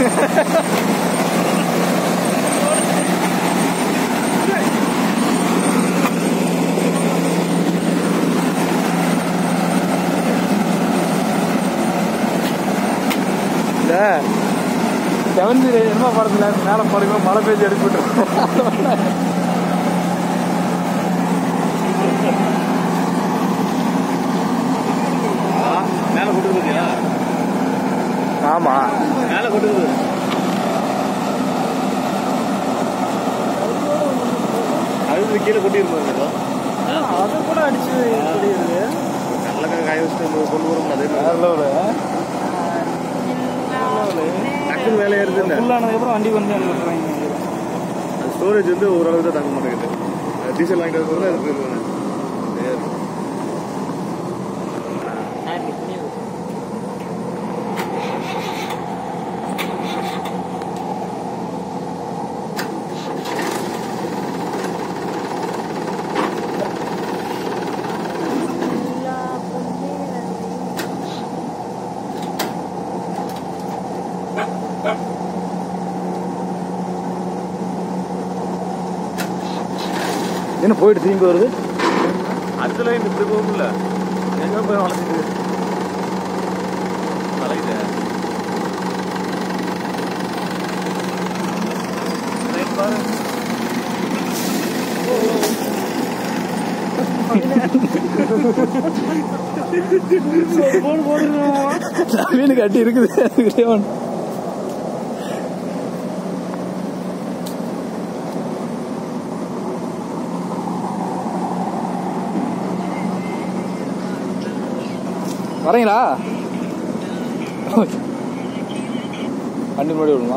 இந்த செவந்தி என்ன படத்துல மேலே போறீங்க மழை பெய்ஞ்சு எடுத்து விட்டுரும் மேலே கொண்டு இருக்கியா ஆமா மேலே கொண்டு இருக்கு அழுது கீழே கொட்டி இருப்பாங்க அதை கூட அடிச்சு நல்ல காய வச்சுட்டு கொண்டு வரும் அது வேற லெவலு டக்குன்னு வேலை ஏறுது இல்லை ஃபுல்லானதுக்கப்புறம் வண்டி வந்து அனுப்பிடுறாங்க ஸ்டோரேஜ் வந்து ஓரளவுக்கு தான் தாங்க மாட்டேங்குது டீசல் வாங்கிட்டு வந்து அது போயிருவாங்க என்ன போயிட்டு திரும்பி வருது அடுத்த லைன் இப்படி போகும்ல எங்க போய் வளர்ந்துட்டு வளையுது ரைட் பாரு மீன் கட்டி இருக்குது அதுக்கிட்டே ஒன்று வரீங்களா வண்டி முன்னாடி விடுமா